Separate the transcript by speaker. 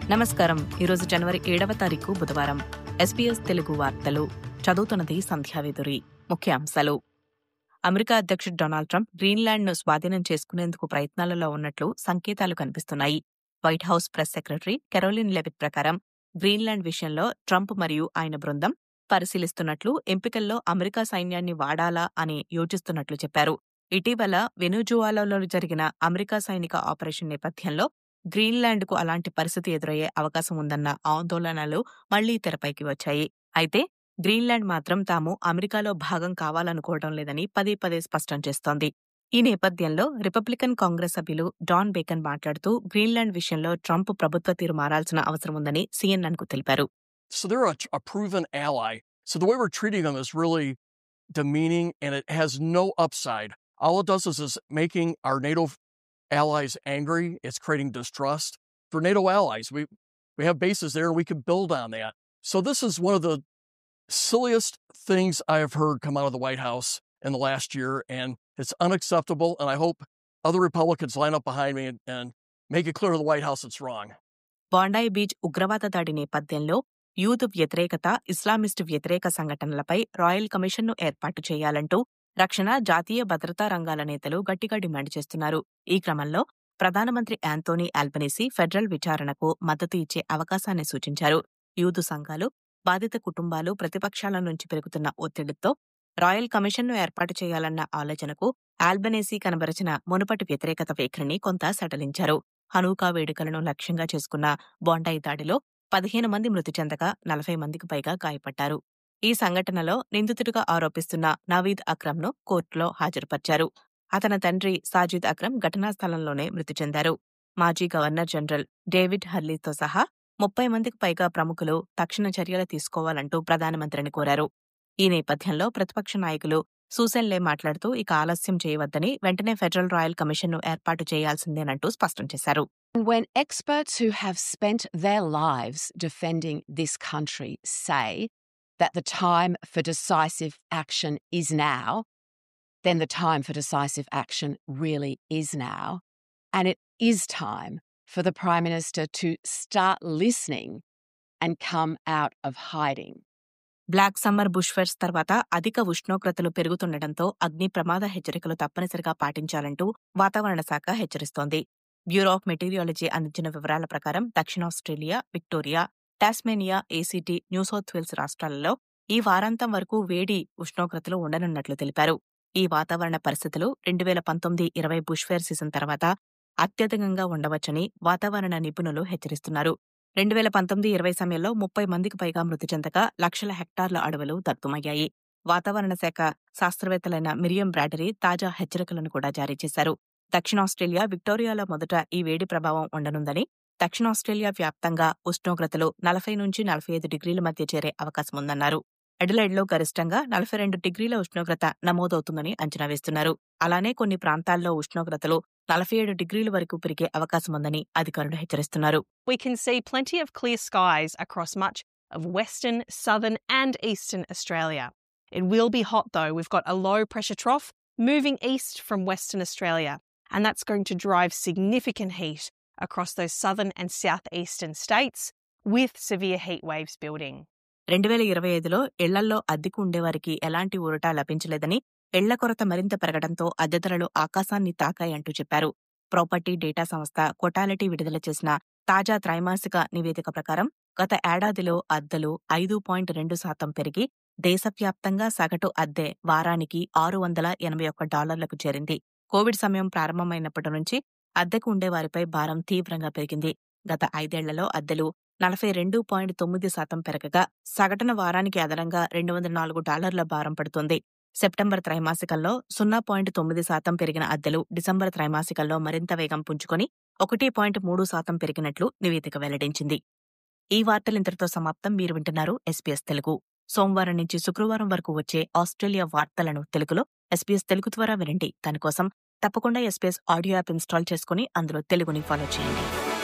Speaker 1: నమస్కారం ఈరోజు జనవరి ఏడవ తారీఖు బుధవారం ఎస్పీఎస్ తెలుగు వార్తలు చదువుతున్నది సంధ్యావేదురి ముఖ్యాంశాలు అమెరికా అధ్యక్షుడు డొనాల్డ్ ట్రంప్ గ్రీన్లాండ్ను స్వాధీనం చేసుకునేందుకు ప్రయత్నాలలో ఉన్నట్లు సంకేతాలు కనిపిస్తున్నాయి White House press secretary Karoline Leavitt ప్రకారం గ్రీన్లాండ్ విషయంలో ట్రంప్ మరియు ఆయన బృందం పరిశీలిస్తున్నట్లు ఎంపికల్లో అమెరికా సైన్యాన్ని వాడాలా అని యోచిస్తున్నట్లు చెప్పారు ఇటీవల వెనుజువాలాలో జరిగిన అమెరికా సైనిక ఆపరేషన్ నేపథ్యంలో గ్రీన్లాండ్కు అలాంటి పరిస్థితి ఎదురయ్యే అవకాశం ఉందన్న ఆందోళనలు మళ్లీ తెరపైకి వచ్చాయి అయితే గ్రీన్లాండ్ మాత్రం తాము అమెరికాలో భాగం కావాలనుకోవడం లేదని పదే పదే స్పష్టం చేస్తోంది ఈ నేపథ్యంలో రిపబ్లికన్ కాంగ్రెస్ సభ్యులు డాన్ బేకన్ మాట్లాడుతూ గ్రీన్లాండ్ విషయంలో ట్రంప్ ప్రభుత్వ తీరు మారాల్సిన అవసరం ఉందని సీఎన్ఎన్కు తెలిపారు
Speaker 2: So they're a, a proven ally. So the way we're treating them is really demeaning and it has no upside. All it does is, is making our NATO allies angry. It's creating distrust for NATO allies. We we have bases there and we can build on that. So this is one of the silliest things I have heard come out of the White House in the last year, and it's unacceptable. And I hope other Republicans line up behind me and, and make it clear to the White House it's wrong.
Speaker 1: Bondi beach ఉగ్రవాద దాడి నేపథ్యంలో youth వ్యతిరేకత Islamist వ్యతిరేక సంఘటనలపై royal కమిషన్ను ఏర్పాటు చేయాలంటూ రక్షణ జాతీయ భద్రతా రంగాల నేతలు గట్టిగా డిమాండ్ చేస్తున్నారు ఈ క్రమంలో ప్రధానమంత్రి యాంతోనీ ఆల్బనీసీ ఫెడరల్ విచారణకు మద్దతు ఇచ్చే అవకాశాన్ని సూచించారు యూదు సంఘాలు బాధిత కుటుంబాలు ప్రతిపక్షాల నుంచి పెరుగుతున్న ఒత్తిడితో రాయల్ కమిషన్ను ఏర్పాటు చేయాలన్న ఆలోచనకు ఆల్బనేసీ కనబరచిన మునుపటి వ్యతిరేకత వైఖరిని కొంత సడలించారు హనూకా వేడుకలను లక్ష్యంగా చేసుకున్న బొండాయి దాడిలో పదిహేను మంది మృతి చెందగా నలభై మందికి పైగా గాయపడ్డారు ఈ సంఘటనలో నిందితుడిగా ఆరోపిస్తున్న నవీద్ అక్రమ్ను కోర్టులో హాజరుపర్చారు అతని తండ్రి సాజిద్ అక్రమ్ ఘటనా స్థలంలోనే మృతి చెందారు మాజీ గవర్నర్ జనరల్ డేవిడ్ హర్లీతో సహా ముప్పై మందికి పైగా ప్రముఖులు తక్షణ చర్యలు తీసుకోవాలంటూ ప్రధానమంత్రిని కోరారు ఈ నేపథ్యంలో ప్రతిపక్ష నాయకులు సూసెన్ లే మాట్లాడుతూ ఇక ఆలస్యం చేయవద్దని వెంటనే ఫెడరల్ రాయల్ కమిషన్ను ఏర్పాటు చేయాల్సిందేనంటూ స్పష్టం చేశారు
Speaker 3: When experts who have spent their lives defending this country say that the time for decisive action is now, then the time for decisive action really is now. And it is time for the Prime Minister to start listening and come out of hiding.
Speaker 1: Black Summer bushfires తర్వాత అధిక ఉష్ణోగ్రతలు పెరుగుతుండటంతో అగ్ని ప్రమాద హెచ్చరికలు తప్పనిసరిగా పాటించాలంటూ వాతావరణ శాఖ హెచ్చరిస్తోంది bureau of meteorology అందించిన వివరాల ప్రకారం దక్షిణ Australia Victoria Tasmania ACT New South Wales రాష్ట్రాలలో ఈ వారాంతం వరకు వేడి ఉష్ణోగ్రతలు ఉండనున్నట్లు తెలిపారు ఈ వాతావరణ పరిస్థితులు రెండు వేల పంతొమ్మిది ఇరవై బుష్ఫైర్ సీజన్ తర్వాత అత్యధికంగా ఉండవచ్చని వాతావరణ నిపుణులు హెచ్చరిస్తున్నారు రెండు వేల పంతొమ్మిది ఇరవై సమయంలో ముప్పై మందికి పైగా మృతి చెందగా లక్షల హెక్టార్ల అడవులు దగ్ధమయ్యాయి వాతావరణ శాఖ శాస్త్రవేత్తలైన మిరియం బ్రాడరీ తాజా హెచ్చరికలను కూడా జారీ చేశారు దక్షిణ ఆస్ట్రేలియా విక్టోరియాలో మొదట ఈ వేడి ప్రభావం ఉండనుందని దక్షిణ ఆస్ట్రేలియా వ్యాప్తంగా ఉష్ణోగ్రతలు నలభై నుంచి నలభై ఐదు డిగ్రీల మధ్య చేరే అవకాశం ఉందన్నారు అడిలైడ్లో గరిష్టంగా నలభై రెండు డిగ్రీల ఉష్ణోగ్రత నమోదవుతుందని అంచనా వేస్తున్నారు అలానే కొన్ని ప్రాంతాల్లో ఉష్ణోగ్రతలు నలభై ఏడు డిగ్రీల వరకు పెరిగే అవకాశముందని అధికారులు హెచ్చరిస్తున్నారు
Speaker 4: We can see plenty of clear skies across much of Western, Southern, and Eastern Australia. It will be hot though. We've got a low pressure trough moving east from Western Australia, and that's going to drive significant heat across those southern and southeastern states with severe heat waves building.
Speaker 1: రెండు వేల ఇరవై ఐదులో ఇళ్లల్లో అద్దెకు ఉండేవారికి ఎలాంటి ఊరట లభించలేదని ఇళ్ల కొరత మరింత పెరగడంతో అద్దె ధరలు ఆకాశాన్ని తాకాయంటూ చెప్పారు ప్రాపర్టీ డేటా సంస్థ కొటాలిటీ విడుదల చేసిన తాజా త్రైమాసిక నివేదిక ప్రకారం గత ఏడాదిలో అద్దెలు ఐదు పాయింట్ రెండు శాతం పెరిగి దేశవ్యాప్తంగా సగటు అద్దె వారానికి ఆరు వందల ఎనభై ఒక్క డాలర్లకు చేరింది కోవిడ్ సమయం ప్రారంభమైనప్పటి నుంచి అద్దెకు ఉండేవారిపై భారం తీవ్రంగా పెరిగింది గత ఐదేళ్లలో అద్దెలు నలభై రెండు పాయింట్ తొమ్మిది శాతం పెరగగా సగటున వారానికి అదనంగా రెండు వందల నాలుగు డాలర్ల భారం పడుతోంది సెప్టెంబర్ త్రైమాసికంలో సున్నా పాయింట్ తొమ్మిది శాతం పెరిగిన అద్దెలు డిసెంబర్ త్రైమాసికంలో మరింత వేగం పుంజుకొని ఒకటి పాయింట్ మూడు శాతం పెరిగినట్లు నివేదిక వెల్లడించింది ఈ వార్తలు ఇంతటితో సమాప్తం మీరు వింటున్నారు ఎస్పీఎస్ తెలుగు సోమవారం నుంచి శుక్రవారం వరకు వచ్చే ఆస్ట్రేలియా వార్తలను తెలుగులో ఎస్పీఎస్ తెలుగు ద్వారా వినండి దానికోసం తప్పకుండా ఎస్పీఎస్ ఆడియో యాప్ ఇన్స్టాల్ చేసుకుని అందులో తెలుగుని ఫాలో చేయండి